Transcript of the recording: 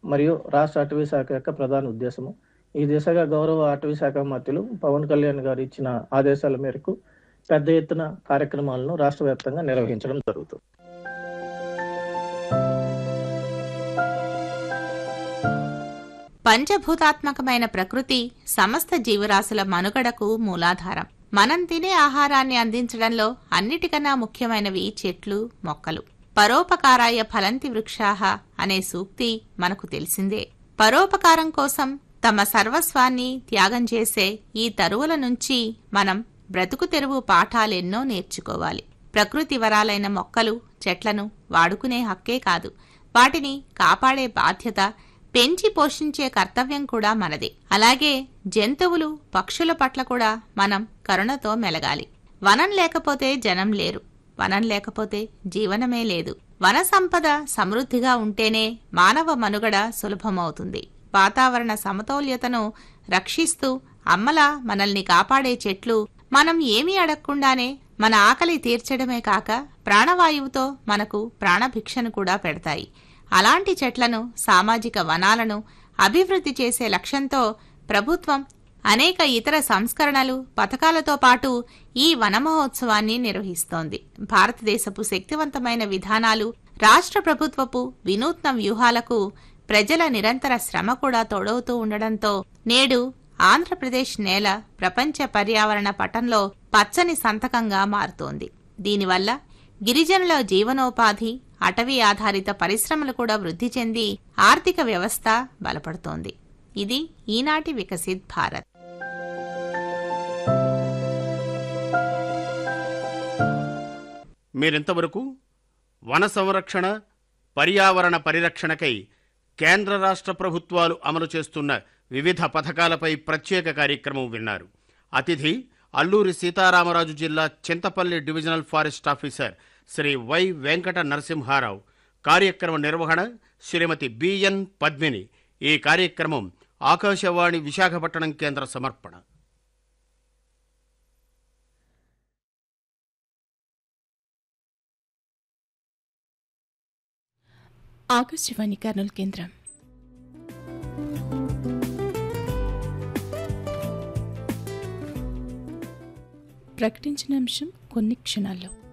మరియు రాష్ట్ర అటవీ శాఖ యొక్క ప్రధాన ఉద్దేశము ఈ దిశగా గౌరవ అటవీ శాఖ మంత్రులు పవన్ కళ్యాణ్ గారు ఇచ్చిన ఆదేశాల మేరకు పెద్ద ఎత్తున కార్యక్రమాలను రాష్ట్ర వ్యాప్తంగా నిర్వహించడం జరుగుతుంది పంచభూతాత్మకమైన ప్రకృతి సమస్త జీవరాశుల మనుగడకు మూలాధారం మనం తినే ఆహారాన్ని అందించడంలో అన్నిటికన్నా ముఖ్యమైనవి చెట్లు మొక్కలు పరోపకారాయ ఫలంతి వృక్షాహ అనే సూక్తి మనకు తెలిసిందే పరోపకారం కోసం తమ సర్వస్వాన్ని త్యాగం చేసే ఈ తరువుల నుంచి మనం బ్రతుకు తెరువు పాఠాలెన్నో నేర్చుకోవాలి ప్రకృతి వరాలైన మొక్కలు చెట్లను వాడుకునే హక్కే కాదు వాటిని కాపాడే బాధ్యత పెంచి పోషించే కర్తవ్యం కూడా మనదే అలాగే జంతువులు పక్షుల పట్ల కూడా మనం కరుణతో మెలగాలి వనం లేకపోతే జనం లేరు వనం లేకపోతే జీవనమే లేదు వన సంపద సమృద్ధిగా ఉంటేనే మానవ మనుగడ సులభమవుతుంది వాతావరణ సమతౌల్యతను రక్షిస్తూ అమ్మలా మనల్ని కాపాడే చెట్లు మనం ఏమీ అడగకుండానే మన ఆకలి తీర్చడమే కాక ప్రాణవాయువుతో మనకు ప్రాణభిక్షను కూడా పెడతాయి అలాంటి చెట్లను సామాజిక వనాలను అభివృద్ధి చేసే లక్ష్యంతో ప్రభుత్వం అనేక ఇతర సంస్కరణలు పథకాలతో పాటు ఈ వన మహోత్సవాన్ని నిర్వహిస్తోంది భారతదేశపు శక్తివంతమైన విధానాలు రాష్ట్ర ప్రభుత్వపు వినూత్న వ్యూహాలకు ప్రజల నిరంతర శ్రమ కూడా తోడవుతూ ఉండడంతో నేడు ఆంధ్రప్రదేశ్ నేల ప్రపంచ పర్యావరణ పటంలో పచ్చని సంతకంగా మారుతోంది దీనివల్ల గిరిజనుల జీవనోపాధి అటవీ ఆధారిత పరిశ్రమలు కూడా వృద్ధి చెంది ఆర్థిక వ్యవస్థ బలపడుతోంది ఇది ఈనాటి వికసిత్ భారత్ మీరింతవరకు వన సంరక్షణ పర్యావరణ పరిరక్షణకై కేంద్ర రాష్ట్ర ప్రభుత్వాలు అమలు చేస్తున్న వివిధ పథకాలపై ప్రత్యేక కార్యక్రమం విన్నారు అతిథి అల్లూరి సీతారామరాజు జిల్లా Chintapalli divisional forest officer Shri Y Venkata Narasimharao కార్యక్రమ నిర్వహణ శ్రీమతి బిఎన్ పద్మిని ఈ కార్యక్రమం ఆకాశవాణి విశాఖపట్నం కేంద్ర సమర్పణ ఆకాశవాణి కర్నూలు కేంద్రం ప్రకటించిన అంశం కొన్ని క్షణాల్లో